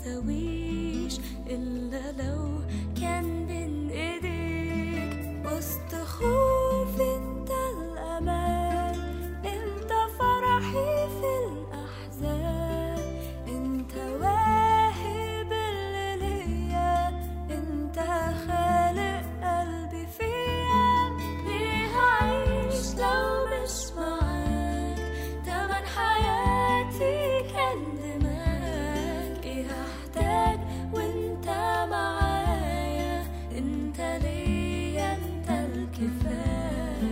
يساويش إلا لو كان بين إيديك وسط خوف انت الأمان انت فرحي في الأحزان انت واهب اللي ليا انت خالق قلبي فيا ليه هعيش لو مش معاك تمن حياتي كان دماغك ايه هحتاج وانت معايا انت ليا انت الكفايه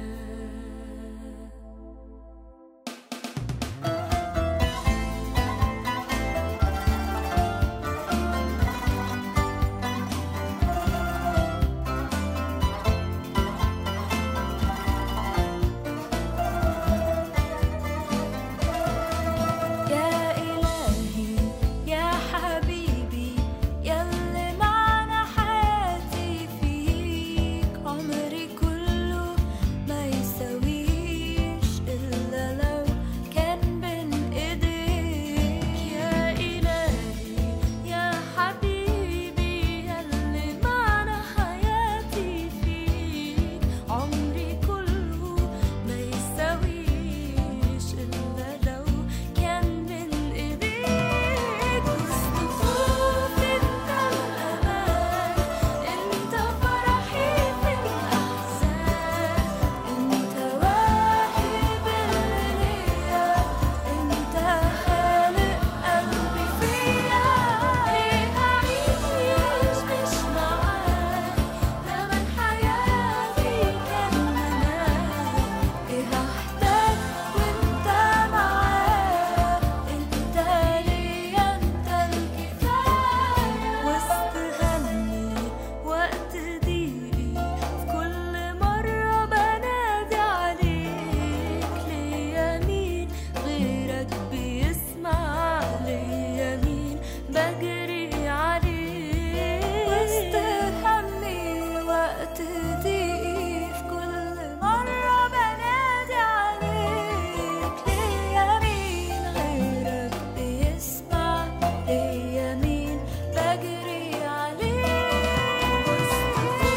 يا إلهي يا حبيبي ياللي معنى حياتي فيك عمري كله ما يساويش إلا لو كان بين إيديك يا إلهي يا حبيبي ياللي معنى حياتي فيك عمري كله ما يساويش إلا لو كان بين إيديك وسط خوف أنت الأمان أنت فرحي في الأحزان أنت واهب اللي ليا أنت خالق قلبي فيا ليه أعيش مش معاك تمن حياتي كان مناك إيه هحتاج وأنت معايا أنت ليا أنت الكفاية وسط همي وقت ضيقي في كل مرة بنادي عليك ليا مين غيرك بيسمع ليا مين بجري عليك وسط همي وقت ضيقي في كل مرة بنادي عليك ليا مين غيرك بيسمع ليا مين بجري عليك وسط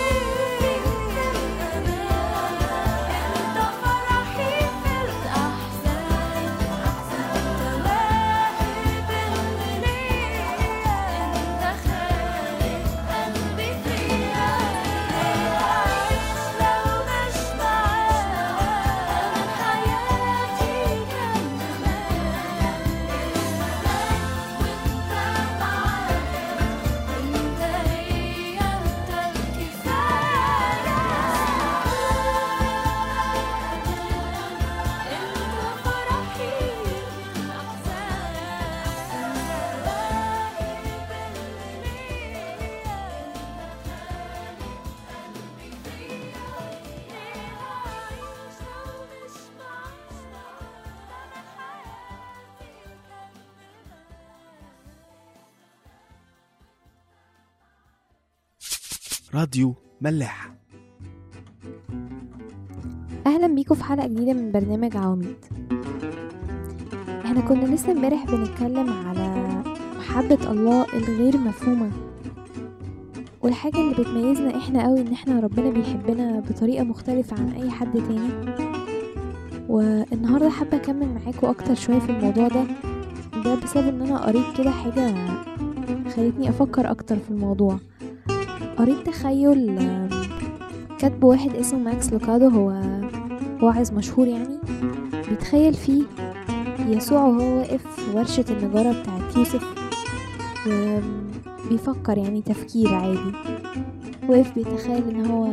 انت فرحي في الأحزان انت واهب اللي ليا انت خالق قلبي فيا ليه أعيش لو مش معاك من حياتي كان زمان وانت معايا انت ليا انت الكفاية انت فرحي في الأحزان انت واهب اللي ليا انت خالق قلبي فيا ليه أعيش لو مش معاك أنا حياتي كان راديو ملاح اهلا بيكم في حلقه جديده من برنامج عواميد احنا كنا لسه امبارح بنتكلم على محبه الله الغير مفهومه والحاجه اللي بتميزنا احنا قوي ان احنا ربنا بيحبنا بطريقه مختلفه عن اي حد تاني والنهارده حابه اكمل معاكم اكتر شويه في الموضوع ده ده بسبب ان انا قريت كده حاجه خلتني افكر اكتر في الموضوع قريت تخيل آم، كاتبه واحد اسمه ماكس لوكادو هو واعظ مشهور يعني بيتخيل فيه يسوع وهو واقف في ورشة النجارة بتاعت يوسف وبيفكر يعني تفكير عادي واقف بيتخيل ان هو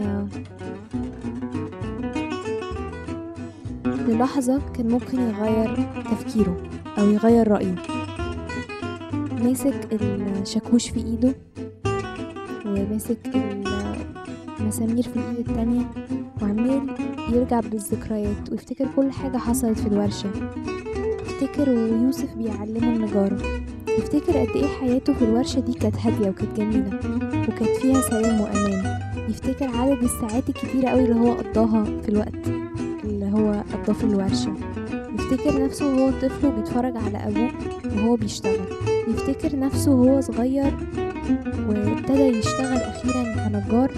للحظة كان ممكن يغير تفكيره أو يغير رأيه ماسك الشاكوش في ايده وماسك المسامير في الايد التانية وعمال يرجع بالذكريات ويفتكر كل حاجة حصلت في الورشة يفتكر ويوسف بيعلمه النجارة يفتكر قد ايه حياته في الورشة دي كانت هادية وكانت جميلة وكانت فيها سلام وأمان يفتكر عدد الساعات الكتيرة قوي اللي هو قضاها في الوقت اللي هو قضاه في الورشة يفتكر نفسه وهو طفل وبيتفرج على أبوه وهو بيشتغل يفتكر نفسه وهو صغير وابتدى يشتغل أخيرا كنجار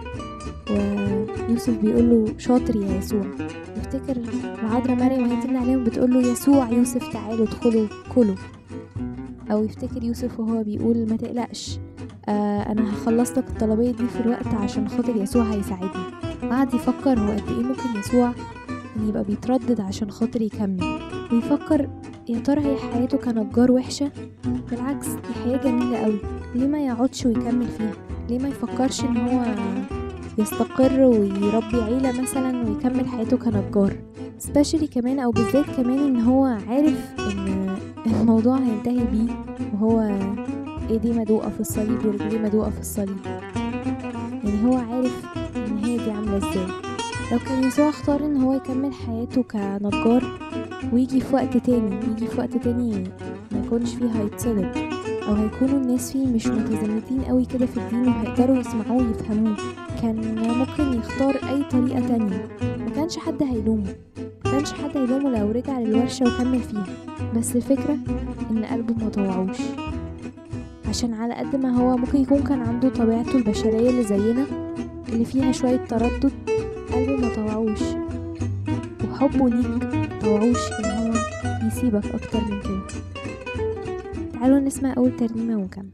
ويوسف بيقول له شاطر يا يسوع يفتكر العذراء مريم وهي بتملى عليهم بتقول له يسوع يوسف تعالوا ادخلوا كلوا او يفتكر يوسف وهو بيقول ما تقلقش آه انا هخلص لك الطلبيه دي في الوقت عشان خاطر يسوع هيساعدني قعد يفكر هو قد ايه ممكن يسوع ان يبقى بيتردد عشان خاطر يكمل ويفكر يا ترى هي حياته كنجار وحشه بالعكس دي حياه جميله قوي ليه ما يقعدش ويكمل فيها ليه ما يفكرش ان هو يستقر ويربي عيلة مثلا ويكمل حياته كنجار سبيشالي كمان او بالذات كمان ان هو عارف ان الموضوع هينتهي بيه وهو ايديه مدوقة في الصليب ورجليه مدوقة في الصليب يعني هو عارف النهاية دي عاملة ازاي لو كان يسوع اختار ان هو يكمل حياته كنجار ويجي في وقت تاني يجي في وقت تاني ما يكونش فيه هيتصلب او هيكونوا الناس فيه مش متزمتين قوي كده في الدين وهيقدروا يسمعوه ويفهموه كان ممكن يختار اي طريقة تانية ما كانش حد هيلومه ما كانش حد هيلومه لو رجع للورشة وكمل فيها بس الفكرة ان قلبه ما طوعوش عشان على قد ما هو ممكن يكون كان عنده طبيعته البشرية اللي زينا اللي فيها شوية تردد قلبه ما طوعوش وحبه ليك ما طوعوش ان هو يسيبك اكتر من كده تعالوا نسمع اول ترنيمة ونكمل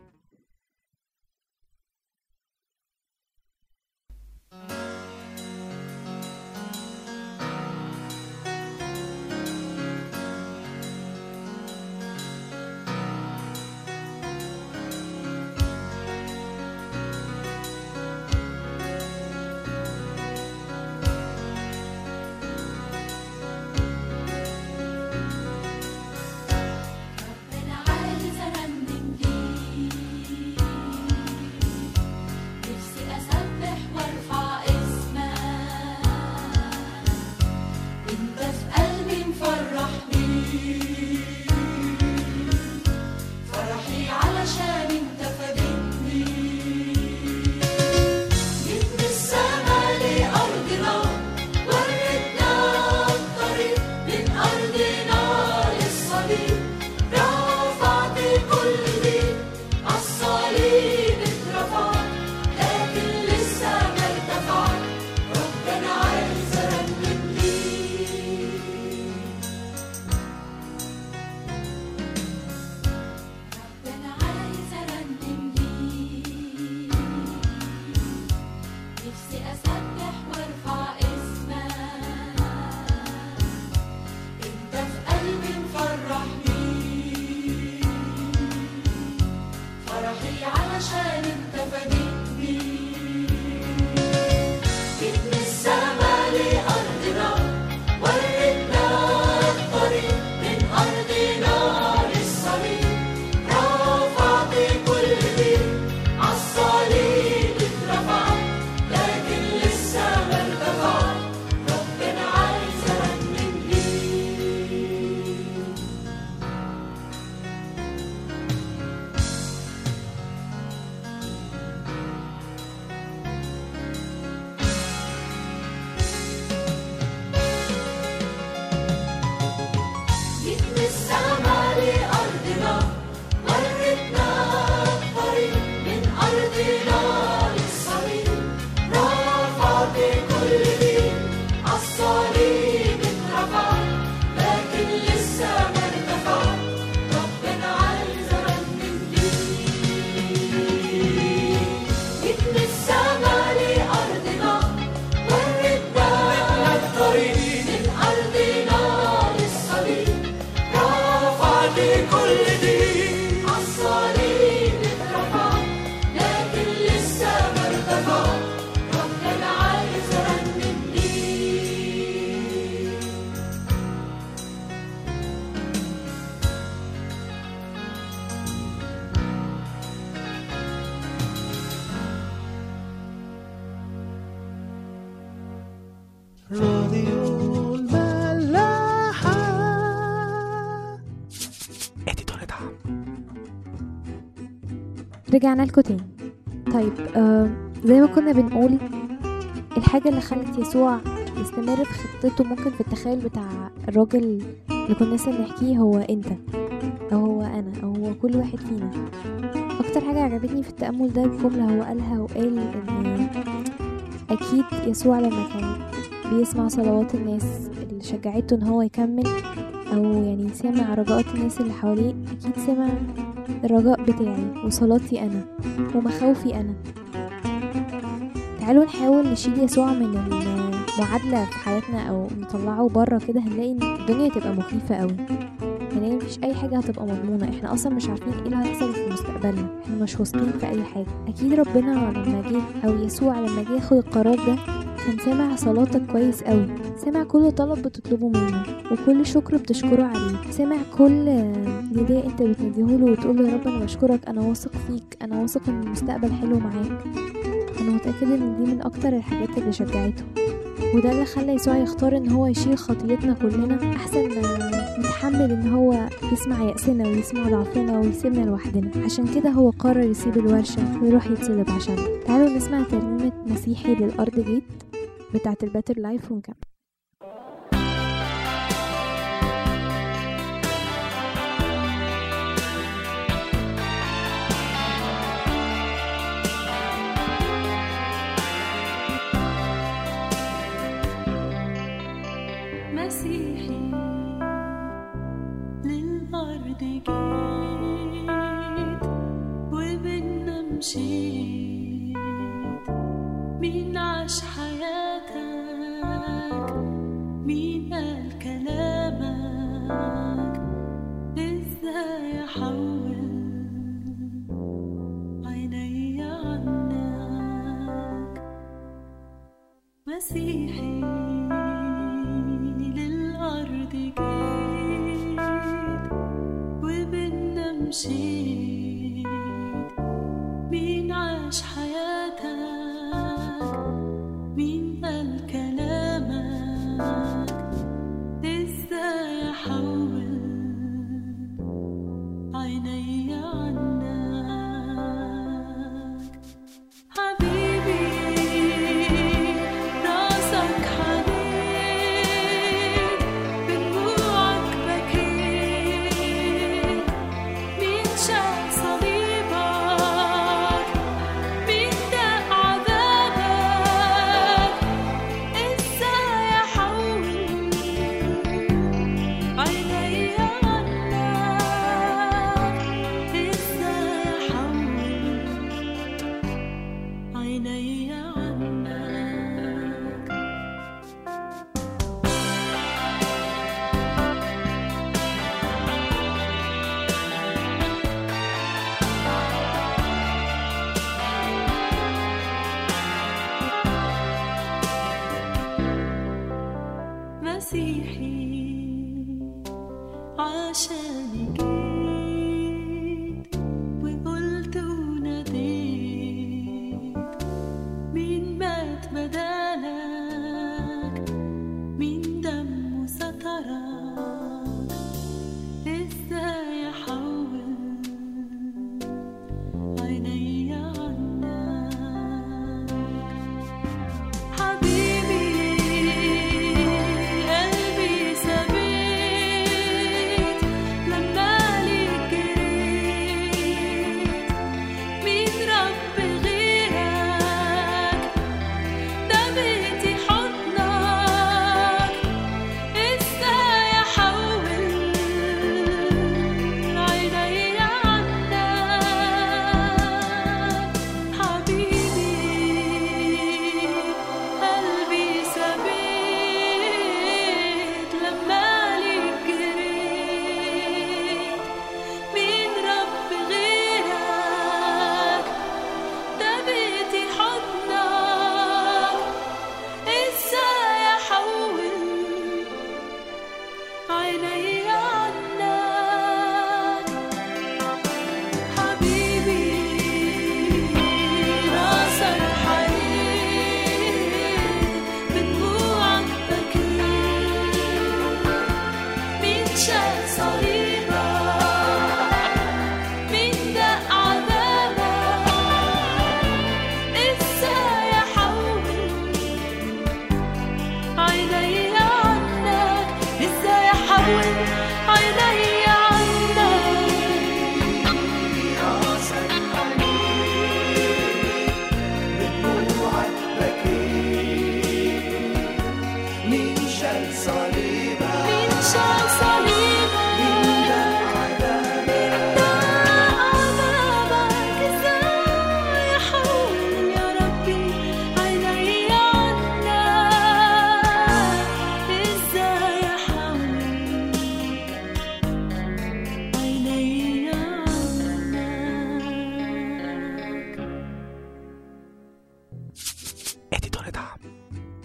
أنا عايز أرنم ليك نفسي أسبح وأرفع اسمك أنت في قلبي مفرحني فرحي علشان أنت فادتني جيت من السما لأرضنا وريتنا الطريق من أرضنا للصليب رفعت كل عالصليب اترفعت لكن لسه ما ارتفعت ربنا عايز ارنم ليك ربنا عايز ارنم ليك نفسي اسبح وارفع اسمك انت في قلبي مفرحني فرحي علشان انت فادتني جيت من السما لأرضنا وريتنا الطريق من أرضنا للصليب رفعت كل بيت عالصليب اترفعت لكن لسه ما ارتفعت ربنا عايز ارنم ليك جيت من السما لأرضنا وريتنا الطريق من أرضنا للصليب رفعت كل بيت عالصليب اترفعت لكن لسه ما ارتفعت ربنا عايز أرنم ليك جيت من السما لأرضنا وريتنا الطريق من أرضنا للصليب رفعت كل دي عالصليب اترفعت لكن لسه ما ارتفعت ربنا عايز ارنم ليك راديو الملاحة اديتور دعم رجعنا لكم تاني طيب آه زي ما كنا بنقول الحاجة اللي خلت يسوع يستمر في خطته ممكن في التخيل بتاع الراجل اللي كنا لسه بنحكيه هو انت او هو انا او هو كل واحد فينا اكتر حاجة عجبتني في التأمل ده الجملة هو قالها وقال ان اكيد يسوع لما كان بيسمع صلوات الناس اللي شجعته ان هو يكمل او يعني سمع رجاءات الناس اللي حواليه اكيد سمع الرجاء بتاعي وصلاتي انا ومخاوفي انا تعالوا نحاول نشيل يسوع من المعادلة في حياتنا او نطلعه بره كده هنلاقي ان الدنيا تبقى مخيفة قوي هنلاقي مفيش اي حاجة هتبقى مضمونة احنا اصلا مش عارفين ايه اللي هيحصل في مستقبلنا احنا مش واثقين في اي حاجة اكيد ربنا لما جه او يسوع لما جه ياخد القرار ده كان سامع صلاتك كويس قوي سامع كل طلب بتطلبه منه وكل شكر بتشكره عليه سامع كل نداء انت بتنديهوله وتقول له يا رب انا بشكرك انا واثق فيك انا واثق ان المستقبل حلو معاك انا متاكده ان دي من اكتر الحاجات اللي شجعته وده اللي خلى يسوع يختار ان هو يشيل خطيتنا كلنا احسن ما يتحمل ان هو يسمع يأسنا ويسمع ضعفنا ويسيبنا لوحدنا عشان كده هو قرر يسيب الورشة ويروح يتصلب عشان تعالوا نسمع ترنيمة مسيحي للأرض جيت بتاعة الباتر لايف ونكمل مسيحي للأرض جيت وبينا مشيت مين عاش حياتك مين قال كلامك ازاي احول عيني عنك مسيحي للأرض جيت وبينا مشيت مين عاش حياتك مين قال كلامك ازاي احول عيني عنك حبيبي راسك حنين بدموعك بكيت مين شاف صليبك مين داق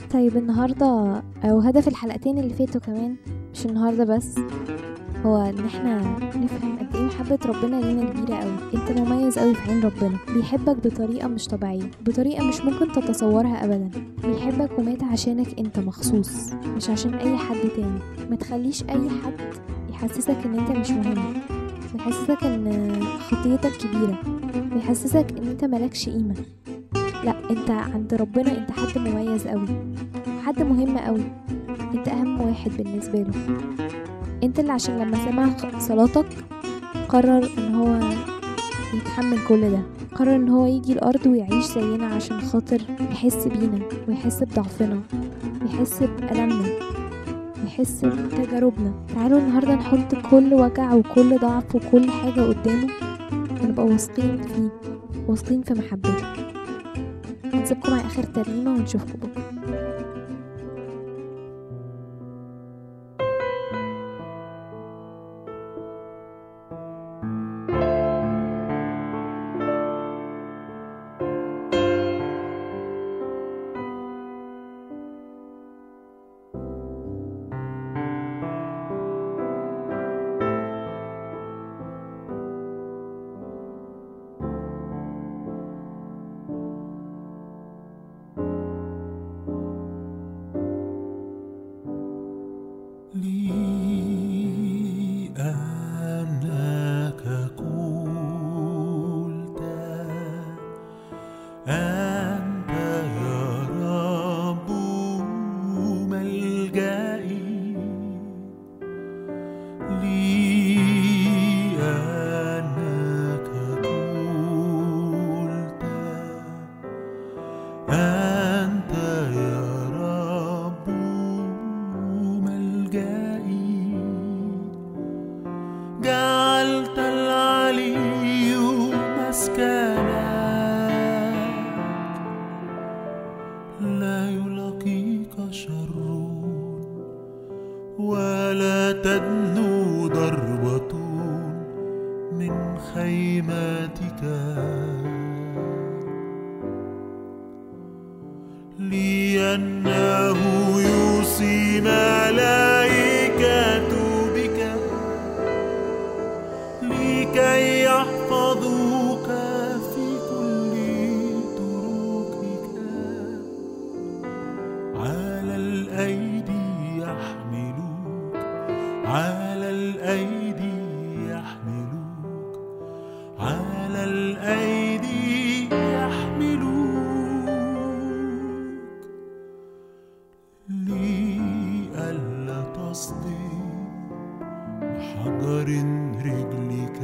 طيب النهاردة أو هدف الحلقتين اللي فاتوا كمان مش النهاردة بس هو ان احنا نفهم قد ايه محبة ربنا لينا كبيرة قوي انت مميز قوي في عين ربنا بيحبك بطريقة مش طبيعية بطريقة مش ممكن تتصورها ابدا بيحبك ومات عشانك انت مخصوص مش عشان اي حد تاني ما تخليش اي حد يحسسك ان انت مش مهم بيحسسك ان خطيتك كبيرة بيحسسك ان انت ملكش قيمة لا انت عند ربنا انت حد مميز قوي حد مهم قوي انت اهم واحد بالنسبة له انت اللي عشان لما سمع صلاتك قرر ان هو يتحمل كل ده قرر ان هو يجي الارض ويعيش زينا عشان خاطر يحس بينا ويحس بضعفنا ويحس بألمنا ويحس بتجاربنا تعالوا النهارده نحط كل وجع وكل ضعف وكل حاجة قدامه ونبقى واثقين فيه واثقين في محبته نسيبكم مع اخر ترنيمة ونشوفكم بكرة لأنك قلت أنت يا رب ملجئي لأنك قلت أنت يا رب ملجئي جعلت العلي مسكنك لا يلاقيك شر ولا تدنو ضربة من خيمتك لأنه يوصي ملائكة بك لكي يحفظوك في كل طرقك على الأيدي يحملوك على الأيدي يحملوك على الأيدي يحملوك لئلا تصدم بحجر رجلك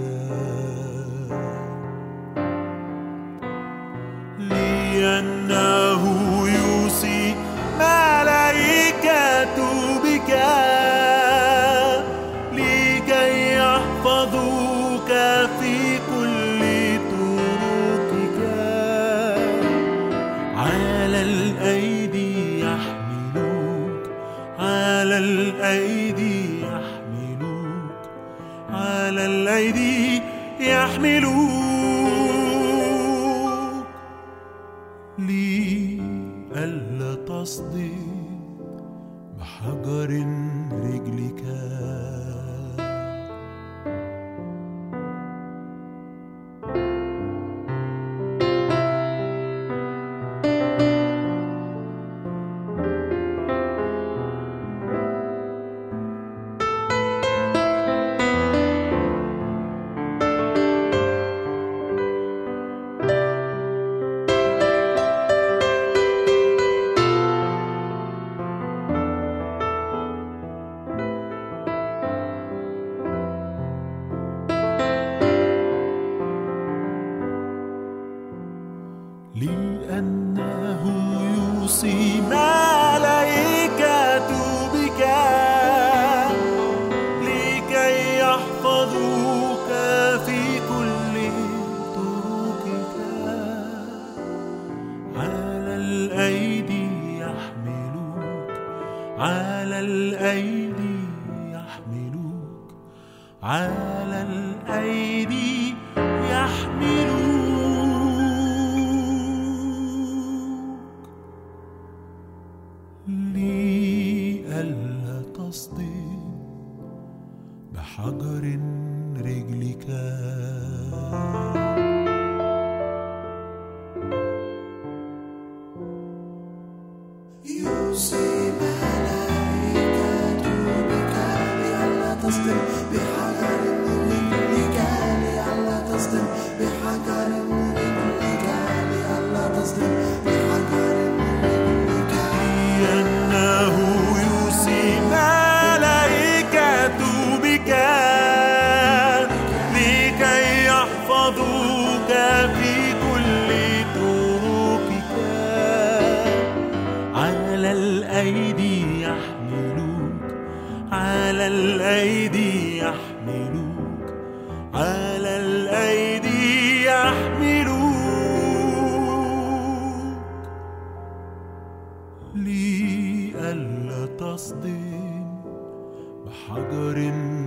لأنه يوصي ملائكة بك لكي يحفظوك في كل طرقك على الأيدي يحملوك على الأيدي يحملوك على الأيدي يحملوك لئلا تصدم بحجر رجلك لأنه يوصي ملائكة بك لكي يحفظوك في كل طرقك على الأيدي يحملوك على الأيدي يحملوك على الأيدي يحملوك يصدم بحجر